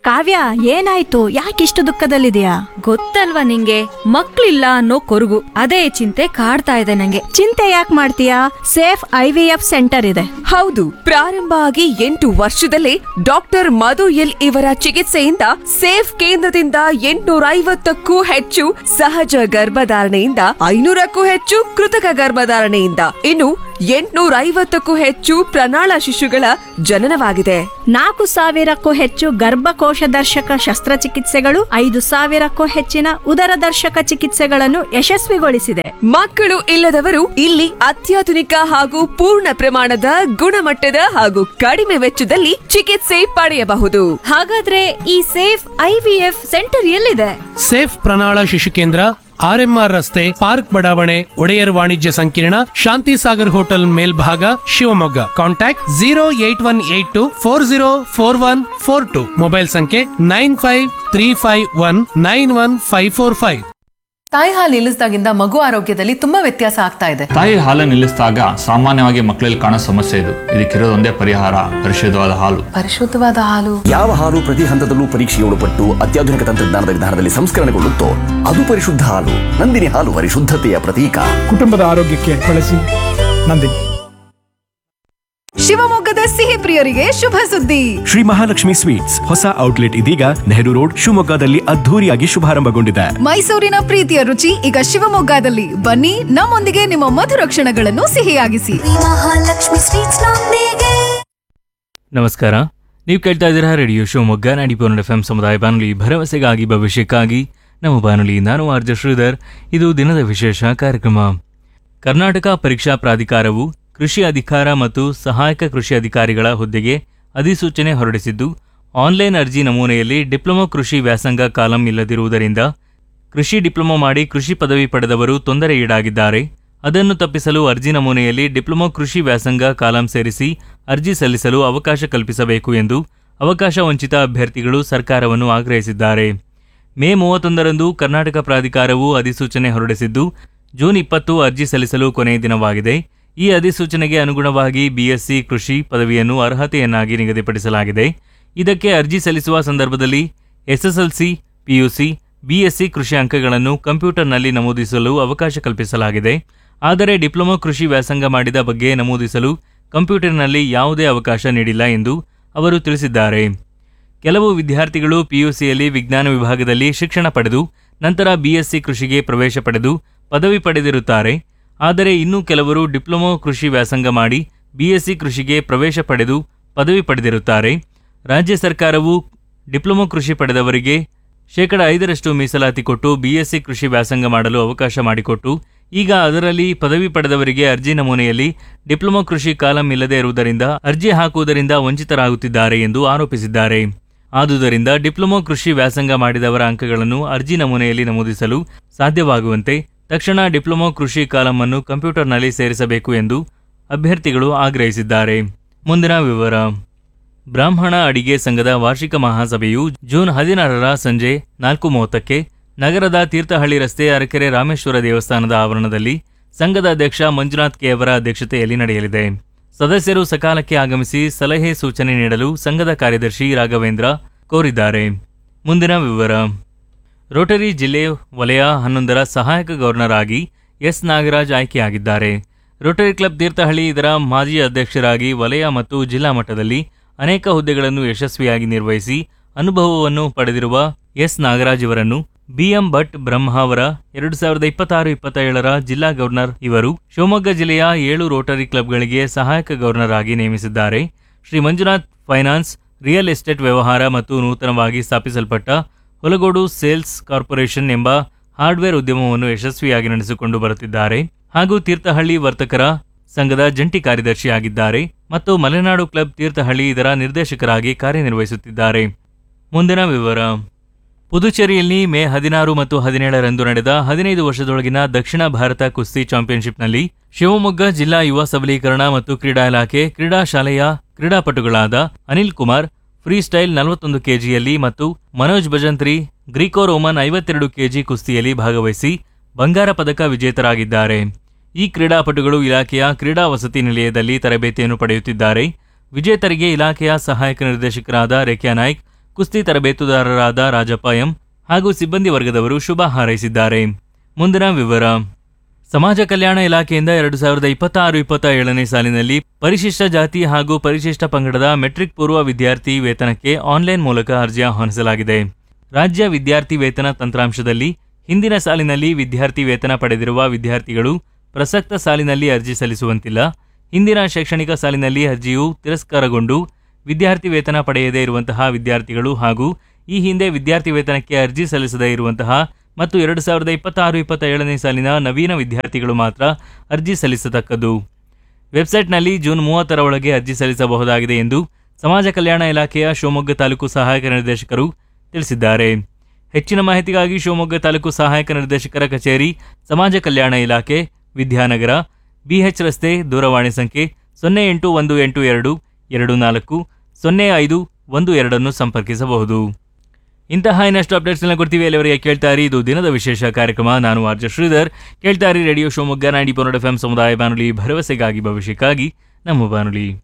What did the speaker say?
ಕಾವ್ಯ ಏನಾಯ್ತು ಯಾಕಿಷ್ಟು ದುಃಖದಲ್ಲಿದೆಯಾ ಗೊತ್ತಲ್ವಾ ನಿಂಗೆ ಮಕ್ಳಿಲ್ಲ ಅನ್ನೋ ಕೊರಗು ಅದೇ ಚಿಂತೆ ಕಾಡ್ತಾ ಇದೆ ನಂಗೆ ಚಿಂತೆ ಯಾಕೆ ಮಾಡ್ತೀಯಾ safe I V F centre ಇದೆ ಹೌದು ಪ್ರಾರಂಭ ಆಗಿ ಎಂಟು ವರ್ಷದಲ್ಲೇ ಡಾಕ್ಟರ್ ಮಧು ಎಲ್ ಇವರ ಚಿಕಿತ್ಸೆಯಿಂದ ಸೇಫ್ ಕೇಂದ್ರದಿಂದ ಎಂಟುನೂರ ಐವತ್ತಕ್ಕೂ ಹೆಚ್ಚು ಸಹಜ ಗರ್ಭಧಾರಣೆಯಿಂದ ಐನೂರಕ್ಕೂ ಹೆಚ್ಚು ಕೃತಕ ಗರ್ಭಧಾರಣೆಯಿಂದ ಇನ್ನು ಎಂಟುನೂರ ಐವತ್ತಕ್ಕೂ ಹೆಚ್ಚು ಪ್ರಣಾಳ ಶಿಶುಗಳ ಜನನವಾಗಿದೆ ನಾಲ್ಕು ಸಾವಿರಕ್ಕೂ ಹೆಚ್ಚು ಗರ್ಭಕೋಶ ದರ್ಶಕ ಶಸ್ತ್ರಚಿಕಿತ್ಸೆಗಳು ಐದು ಸಾವಿರಕ್ಕೂ ಹೆಚ್ಚಿನ ಉದರ ದರ್ಶಕ ಚಿಕಿತ್ಸೆಗಳನ್ನು ಯಶಸ್ವಿಗೊಳಿಸಿದೆ ಮಕ್ಕಳು ಇಲ್ಲದವರು ಇಲ್ಲಿ ಅತ್ಯಾಧುನಿಕ ಹಾಗೂ ಪೂರ್ಣ ಪ್ರಮಾಣದ ಗುಣಮಟ್ಟದ ಹಾಗೂ ಕಡಿಮೆ ವೆಚ್ಚದಲ್ಲಿ ಚಿಕಿತ್ಸೆ ಪಡೆಯಬಹುದು ಹಾಗಾದ್ರೆ ಈ safe I V F centre ಎಲ್ಲಿದೆ ಸೇಫ್ ಪ್ರಣಾಳ ಶಿಶು ಕೇಂದ್ರ ಆರ್ಎಂಆರ್ ರಸ್ತೆ ಪಾರ್ಕ್ ಬಡಾವಣೆ ಒಡೆಯರ್ ವಾಣಿಜ್ಯ ಸಂಕೀರ್ಣ ಶಾಂತಿ ಸಾಗರ್ ಹೋಟೆಲ್ ಮೇಲ್ಭಾಗ Shivamogga contact zero eight one eight two four zero four one four two mobile ಸಂಖ್ಯೆ nine five three five one nine one five four five ತಾಯಿ ಹಾಲು ನಿಲ್ಲಿಸಿದಾಗಿಂದ ಮಗು ಆರೋಗ್ಯದಲ್ಲಿ ತುಂಬಾ ವ್ಯತ್ಯಾಸ ಆಗ್ತಾ ಇದೆ ತಾಯಿ ಹಾಲು ನಿಲ್ಲಿಸಿದಾಗ ಸಾಮಾನ್ಯವಾಗಿ ಮಕ್ಕಳಲ್ಲಿ ಕಾಣೋ ಸಮಸ್ಯೆ ಇದು ಇದಕ್ಕಿರೋದೊಂದೇ ಪರಿಹಾರ ಪರಿಶುದ್ಧವಾದ ಹಾಲು ಪರಿಶುದ್ಧವಾದ ಹಾಲು ಯಾವ ಹಾಲು ಪ್ರತಿ ಹಂತದಲ್ಲೂ ಪರೀಕ್ಷೆಗೆ ಒಳಪಟ್ಟು ಅತ್ಯಾಧುನಿಕ ತಂತ್ರಜ್ಞಾನದ ವಿಧಾನದಲ್ಲಿ ಸಂಸ್ಕರಣೆಗೊಳ್ಳುತ್ತೋ ಅದು ಪರಿಶುದ್ಧ ಹಾಲು ನಂದಿನಿ ಹಾಲು ಪರಿಶುದ್ಧತೆಯ ಪ್ರತೀಕ ಕುಟುಂಬದ ಆರೋಗ್ಯಕ್ಕೆ ಬಳಸಿ ನಂದಿನಿ ಶಿವಮೊಗ್ಗದ ಸಿಹಿ ಪ್ರಿಯರಿಗೆ ಶುಭ ಸುದ್ದಿ ಶ್ರೀ ಮಹಾಲಕ್ಷ್ಮಿ ಸ್ವೀಟ್ಸ್ ಹೊಸ ಔಟ್ಲೆಟ್ ಇದೀಗ ನೆಹರು ರೋಡ್ ಶಿವಮೊಗ್ಗದಲ್ಲಿ ಅದ್ಧೂರಿಯಾಗಿ ಶುಭಾರಂಭಗೊಂಡಿದೆ ಮೈಸೂರಿನ ಪ್ರೀತಿಯ ರುಚಿ ಈಗ ಶಿವಮೊಗ್ಗದಲ್ಲಿ ಬನ್ನಿ ನಮ್ಮೊಂದಿಗೆ ನಿಮ್ಮ ಮಧುರ ಕ್ಷಣಗಳನ್ನು ಸಿಹಿಯಾಗಿಸಿ ಮಹಾಲಕ್ಷ್ಮಿ ಸ್ವೀಟ್ಸ್ ನೊಂದಿಗೆ ನಮಸ್ಕಾರ ನೀವು ಕೇಳ್ತಾ ಇದ್ದೀರಾ ರೇಡಿಯೋ ಶಿವಮೊಗ್ಗ ನಾಡಿ ಪೋರ್ಡ್ ಎಫ್ ಎಂ ಸಮುದಾಯ ಬಾನುಲಿ ಭರವಸೆಗಾಗಿ ಭವಿಷ್ಯಕ್ಕಾಗಿ ನಮ್ಮ ಬಾನುಲಿ ನಾನು ಆರ್ಜ ಶ್ರೀಧರ್ ಇದು ದಿನದ ವಿಶೇಷ ಕಾರ್ಯಕ್ರಮ ಕರ್ನಾಟಕ ಪರೀಕ್ಷಾ ಪ್ರಾಧಿಕಾರವು ಕೃಷಿ ಅಧಿಕಾರ ಮತ್ತು ಸಹಾಯಕ ಕೃಷಿ ಅಧಿಕಾರಿಗಳ ಹುದ್ದೆಗೆ ಅಧಿಸೂಚನೆ ಹೊರಡಿಸಿದ್ದು ಆನ್ಲೈನ್ ಅರ್ಜಿ ನಮೂನೆಯಲ್ಲಿ ಡಿಪ್ಲೊಮಾ ಕೃಷಿ ವ್ಯಾಸಂಗ ಕಾಲಂ ಇಲ್ಲದಿರುವುದರಿಂದ ಕೃಷಿ ಡಿಪ್ಲೊಮಾ ಮಾಡಿ ಕೃಷಿ ಪದವಿ ಪಡೆದವರು ತೊಂದರೆಯೀಡಾಗಿದ್ದಾರೆ ಅದನ್ನು ತಪ್ಪಿಸಲು ಅರ್ಜಿ ನಮೂನೆಯಲ್ಲಿ ಡಿಪ್ಲೊಮಾ ಕೃಷಿ ವ್ಯಾಸಂಗ ಕಾಲಂ ಸೇರಿಸಿ ಅರ್ಜಿ ಸಲ್ಲಿಸಲು ಅವಕಾಶ ಕಲ್ಪಿಸಬೇಕು ಎಂದು ಅವಕಾಶ ವಂಚಿತ ಅಭ್ಯರ್ಥಿಗಳು ಸರ್ಕಾರವನ್ನು ಆಗ್ರಹಿಸಿದ್ದಾರೆ ಮೇ ಮೂವತ್ತೊಂದರಂದು ಕರ್ನಾಟಕ ಪ್ರಾಧಿಕಾರವು ಅಧಿಸೂಚನೆ ಹೊರಡಿಸಿದ್ದು ಜೂನ್ ಇಪ್ಪತ್ತು ಅರ್ಜಿ ಸಲ್ಲಿಸಲು ಕೊನೆಯ ದಿನವಾಗಿದೆ ಈ ಅಧಿಸೂಚನೆಗೆ ಅನುಗುಣವಾಗಿ ಬಿಎಸ್ಸಿ ಕೃಷಿ ಪದವಿಯನ್ನು ಅರ್ಹತೆಯನ್ನಾಗಿ ನಿಗದಿಪಡಿಸಲಾಗಿದೆ ಇದಕ್ಕೆ ಅರ್ಜಿ ಸಲ್ಲಿಸುವ ಸಂದರ್ಭದಲ್ಲಿ ಎಸ್ಎಸ್ಎಲ್ಸಿ ಪಿಯುಸಿ ಬಿಎಸ್ಸಿ ಕೃಷಿ ಅಂಕಗಳನ್ನು ಕಂಪ್ಯೂಟರ್ನಲ್ಲಿ ನಮೂದಿಸಲು ಅವಕಾಶ ಕಲ್ಪಿಸಲಾಗಿದೆ ಆದರೆ ಡಿಪ್ಲೊಮಾ ಕೃಷಿ ವ್ಯಾಸಂಗ ಮಾಡಿದ ಬಗ್ಗೆ ನಮೂದಿಸಲು ಕಂಪ್ಯೂಟರ್ನಲ್ಲಿ ಯಾವುದೇ ಅವಕಾಶ ನೀಡಿಲ್ಲ ಎಂದು ಅವರು ತಿಳಿಸಿದ್ದಾರೆ ಕೆಲವು ವಿದ್ಯಾರ್ಥಿಗಳು ಪಿಯುಸಿಯಲ್ಲಿ ವಿಜ್ಞಾನ ವಿಭಾಗದಲ್ಲಿ ಶಿಕ್ಷಣ ಪಡೆದು ನಂತರ ಬಿಎಸ್ಸಿ ಕೃಷಿಗೆ ಪ್ರವೇಶ ಪಡೆದು ಪದವಿ ಪಡೆದಿರುತ್ತಾರೆ ಆದರೆ ಇನ್ನೂ ಕೆಲವರು ಡಿಪ್ಲೊಮಾ ಕೃಷಿ ವ್ಯಾಸಂಗ ಮಾಡಿ ಬಿಎಸ್ಸಿ ಕೃಷಿಗೆ ಪ್ರವೇಶ ಪಡೆದು ಪದವಿ ಪಡೆದಿರುತ್ತಾರೆ ರಾಜ್ಯ ಸರ್ಕಾರವು ಡಿಪ್ಲೊಮಾ ಕೃಷಿ ಪಡೆದವರಿಗೆ ಶೇಕಡ ಐದರಷ್ಟು ಮೀಸಲಾತಿ ಕೊಟ್ಟು ಬಿಎಸ್ಸಿ ಕೃಷಿ ವ್ಯಾಸಂಗ ಮಾಡಲು ಅವಕಾಶ ಮಾಡಿಕೊಟ್ಟು ಈಗ ಅದರಲ್ಲಿ ಪದವಿ ಪಡೆದವರಿಗೆ ಅರ್ಜಿ ನಮೂನೆಯಲ್ಲಿ ಡಿಪ್ಲೊಮಾ ಕೃಷಿ ಕಾಲಂ ಇಲ್ಲದೇ ಇರುವುದರಿಂದ ಅರ್ಜಿ ಹಾಕುವುದರಿಂದ ವಂಚಿತರಾಗುತ್ತಿದ್ದಾರೆ ಎಂದು ಆರೋಪಿಸಿದ್ದಾರೆ ಆದುದರಿಂದ ಡಿಪ್ಲೊಮಾ ಕೃಷಿ ವ್ಯಾಸಂಗ ಮಾಡಿದವರ ಅಂಕಗಳನ್ನು ಅರ್ಜಿ ನಮೂನೆಯಲ್ಲಿ ನಮೂದಿಸಲು ಸಾಧ್ಯವಾಗುವಂತೆ ತಕ್ಷಣ ಡಿಪ್ಲೊಮಾ ಕೃಷಿ ಕಾಲಂ ಅನ್ನು ಕಂಪ್ಯೂಟರ್ನಲ್ಲಿ ಸೇರಿಸಬೇಕು ಎಂದು ಅಭ್ಯರ್ಥಿಗಳು ಆಗ್ರಹಿಸಿದ್ದಾರೆ ಮುಂದಿನ ವಿವರ ಬ್ರಾಹ್ಮಣ ಅಡಿಗೆ ಸಂಘದ ವಾರ್ಷಿಕ ಮಹಾಸಭೆಯು ಜೂನ್ ಹದಿನಾರರ ಸಂಜೆ ನಾಲ್ಕು ಮೂವತ್ತಕ್ಕೆ ನಗರದ ತೀರ್ಥಹಳ್ಳಿ ರಸ್ತೆ ಅರಕೆರೆ ರಾಮೇಶ್ವರ ದೇವಸ್ಥಾನದ ಆವರಣದಲ್ಲಿ ಸಂಘದ ಅಧ್ಯಕ್ಷ ಮಂಜುನಾಥ್ ಕೆ ಅವರ ಅಧ್ಯಕ್ಷತೆಯಲ್ಲಿ ನಡೆಯಲಿದೆ ಸದಸ್ಯರು ಸಕಾಲಕ್ಕೆ ಆಗಮಿಸಿ ಸಲಹೆ ಸೂಚನೆ ನೀಡಲು ಸಂಘದ ಕಾರ್ಯದರ್ಶಿ ರಾಘವೇಂದ್ರ ಕೋರಿದ್ದಾರೆ ಮುಂದಿನ ವಿವರ ರೋಟರಿ ಜಿಲ್ಲೆ ವಲಯ ಹನ್ನೊಂದರ ಸಹಾಯಕ ಗವರ್ನರ್ ಆಗಿ ಎಸ್ ನಾಗರಾಜ್ ಆಯ್ಕೆಯಾಗಿದ್ದಾರೆ ರೋಟರಿ ಕ್ಲಬ್ ತೀರ್ಥಹಳ್ಳಿ ಇದರ ಮಾಜಿ ಅಧ್ಯಕ್ಷರಾಗಿ ವಲಯ ಮತ್ತು ಜಿಲ್ಲಾ ಮಟ್ಟದಲ್ಲಿ ಅನೇಕ ಹುದ್ದೆಗಳನ್ನು ಯಶಸ್ವಿಯಾಗಿ ನಿರ್ವಹಿಸಿ ಅನುಭವವನ್ನು ಪಡೆದಿರುವ ಎಸ್ ನಾಗರಾಜ್ ಇವರನ್ನು ಬಿಎಂ ಭಟ್ ಬ್ರಹ್ಮಾವರ ಎರಡು ಸಾವಿರದ ಇಪ್ಪತ್ತಾರು ಇಪ್ಪತ್ತೇಳರ ಜಿಲ್ಲಾ ಗವರ್ನರ್ ಇವರು ಶಿವಮೊಗ್ಗ ಜಿಲ್ಲೆಯ ಏಳು ರೋಟರಿ ಕ್ಲಬ್ಗಳಿಗೆ ಸಹಾಯಕ ಗವರ್ನರ್ ಆಗಿ ನೇಮಿಸಿದ್ದಾರೆ Shri Manjunath finance real estate ವ್ಯವಹಾರ ಮತ್ತು ನೂತನವಾಗಿ ಸ್ಥಾಪಿಸಲ್ಪಟ್ಟ ಹೊಲಗೋಡು ಸೇಲ್ಸ್ ಕಾರ್ಪೊರೇಷನ್ ಎಂಬ ಹಾರ್ಡ್ವೇರ್ ಉದ್ಯಮವನ್ನು ಯಶಸ್ವಿಯಾಗಿ ನಡೆಸಿಕೊಂಡು ಬರುತ್ತಿದ್ದಾರೆ ಹಾಗೂ ತೀರ್ಥಹಳ್ಳಿ ವರ್ತಕರ ಸಂಘದ ಜಂಟಿ ಕಾರ್ಯದರ್ಶಿಯಾಗಿದ್ದಾರೆ ಮತ್ತು ಮಲೆನಾಡು ಕ್ಲಬ್ ತೀರ್ಥಹಳ್ಳಿ ಇದರ ನಿರ್ದೇಶಕರಾಗಿ ಕಾರ್ಯನಿರ್ವಹಿಸುತ್ತಿದ್ದಾರೆ ಮುಂದಿನ ವಿವರ ಪುದುಚೇರಿಯಲ್ಲಿ ಮೇ ಹದಿನಾರು ಮತ್ತು ಹದಿನೇಳರಂದು ನಡೆದ ಹದಿನೈದು ವರ್ಷದೊಳಗಿನ ದಕ್ಷಿಣ ಭಾರತ ಕುಸ್ತಿ ಚಾಂಪಿಯನ್ಶಿಪ್ನಲ್ಲಿ ಶಿವಮೊಗ್ಗ ಜಿಲ್ಲಾ ಯುವ ಸಬಲೀಕರಣ ಮತ್ತು ಕ್ರೀಡಾ ಇಲಾಖೆ ಕ್ರೀಡಾ ಶಾಲೆಯ ಕ್ರೀಡಾಪಟುಗಳಾದ ಅನಿಲ್ ಕುಮಾರ್ ಫ್ರೀ ಸ್ಟೈಲ್ ನಲವತ್ತೊಂದು ಕೆಜಿಯಲ್ಲಿ ಮತ್ತು ಮನೋಜ್ ಭಜಂತ್ರಿ ಗ್ರೀಕೋ ರೋಮನ್ ಐವತ್ತೆರಡು ಕೆಜಿ ಕುಸ್ತಿಯಲ್ಲಿ ಭಾಗವಹಿಸಿ ಬಂಗಾರ ಪದಕ ವಿಜೇತರಾಗಿದ್ದಾರೆ ಈ ಕ್ರೀಡಾಪಟುಗಳು ಇಲಾಖೆಯ ಕ್ರೀಡಾ ವಸತಿ ನಿಲಯದಲ್ಲಿ ತರಬೇತಿಯನ್ನು ಪಡೆಯುತ್ತಿದ್ದಾರೆ ವಿಜೇತರಿಗೆ ಇಲಾಖೆಯ ಸಹಾಯಕ ನಿರ್ದೇಶಕರಾದ ರೇಖ್ಯಾ ನಾಯ್ಕ್ ಕುಸ್ತಿ ತರಬೇತುದಾರರಾದ ರಾಜಪ್ಪ ಎಂ ಹಾಗೂ ಸಿಬ್ಬಂದಿ ವರ್ಗದವರು ಶುಭ ಹಾರೈಸಿದ್ದಾರೆ ಮುಂದಿನ ವಿವರ ಸಮಾಜ ಕಲ್ಯಾಣ ಇಲಾಖೆಯಿಂದ ಎರಡು ಸಾವಿರದ ಇಪ್ಪತ್ತಾರು ಇಪ್ಪತ್ತ ಏಳನೇ ಸಾಲಿನಲ್ಲಿ ಪರಿಶಿಷ್ಟ ಜಾತಿ ಹಾಗೂ ಪರಿಶಿಷ್ಟ ಪಂಗಡದ ಮೆಟ್ರಿಕ್ ಪೂರ್ವ ವಿದ್ಯಾರ್ಥಿ ವೇತನಕ್ಕೆ ಆನ್ಲೈನ್ ಮೂಲಕ ಅರ್ಜಿ ಆಹ್ವಾನಿಸಲಾಗಿದೆ ರಾಜ್ಯ ವಿದ್ಯಾರ್ಥಿ ವೇತನ ತಂತ್ರಾಂಶದಲ್ಲಿ ಹಿಂದಿನ ಸಾಲಿನಲ್ಲಿ ವಿದ್ಯಾರ್ಥಿ ವೇತನ ಪಡೆದಿರುವ ವಿದ್ಯಾರ್ಥಿಗಳು ಪ್ರಸಕ್ತ ಸಾಲಿನಲ್ಲಿ ಅರ್ಜಿ ಸಲ್ಲಿಸುವಂತಿಲ್ಲ ಹಿಂದಿನ ಶೈಕ್ಷಣಿಕ ಸಾಲಿನಲ್ಲಿ ಅರ್ಜಿಯು ತಿರಸ್ಕಾರಗೊಂಡು ವಿದ್ಯಾರ್ಥಿ ವೇತನ ಪಡೆಯದೇ ಇರುವಂತಹ ವಿದ್ಯಾರ್ಥಿಗಳು ಹಾಗೂ ಈ ಹಿಂದೆ ವಿದ್ಯಾರ್ಥಿ ವೇತನಕ್ಕೆ ಅರ್ಜಿ ಸಲ್ಲಿಸದೇ ಇರುವಂತಹ ಮತ್ತು ಎರಡು ಸಾವಿರದ ಇಪ್ಪತ್ತಾರು ಇಪ್ಪತ್ತ ಏಳನೇ ಸಾಲಿನ ನವೀನ ವಿದ್ಯಾರ್ಥಿಗಳು ಮಾತ್ರ ಅರ್ಜಿ ಸಲ್ಲಿಸತಕ್ಕದ್ದು ವೆಬ್ಸೈಟ್ನಲ್ಲಿ ಜೂನ್ ಮೂವತ್ತರ ಒಳಗೆ ಅರ್ಜಿ ಸಲ್ಲಿಸಬಹುದಾಗಿದೆ ಎಂದು ಸಮಾಜ ಕಲ್ಯಾಣ ಇಲಾಖೆಯ ಶಿವಮೊಗ್ಗ ತಾಲೂಕು ಸಹಾಯಕ ನಿರ್ದೇಶಕರು ತಿಳಿಸಿದ್ದಾರೆ ಹೆಚ್ಚಿನ ಮಾಹಿತಿಗಾಗಿ ಶಿವಮೊಗ್ಗ ತಾಲೂಕು ಸಹಾಯಕ ನಿರ್ದೇಶಕರ ಕಚೇರಿ ಸಮಾಜ ಕಲ್ಯಾಣ ಇಲಾಖೆ ವಿದ್ಯಾನಗರ ಬಿಎಚ್ ರಸ್ತೆ ದೂರವಾಣಿ ಸಂಖ್ಯೆ ಸೊನ್ನೆ ಎಂಟು ಒಂದು ಎಂಟು ಎರಡು ಎರಡು ನಾಲ್ಕು ಸೊನ್ನೆ ಐದು ಒಂದು ಎರಡನ್ನು ಸಂಪರ್ಕಿಸಬಹುದು ಇಂತಹ ಇನ್ನಷ್ಟು ಅಪ್ಡೇಟ್ಸ್ನ ಕೊಡ್ತೀವಿ ಎಲ್ಲವರಿಗೆ ಕೇಳ್ತಾ ಇರಿ ಇದು ದಿನದ ವಿಶೇಷ ಕಾರ್ಯಕ್ರಮ ನಾನು ಆರ್ಜ ಶ್ರೀಧರ್ ಕೇಳ್ತಾ ಇರಿ ರೇಡಿಯೋ ಶಿವಮೊಗ್ಗ ನೈಂಟಿ ಪೊನ್ನಡ ಎಫ್ ಸಮುದಾಯ ಬಾನುಲಿ ಭರವಸೆಗಾಗಿ ಭವಿಷ್ಯಕ್ಕಾಗಿ ನಮ್ಮ ಬಾನುಲಿ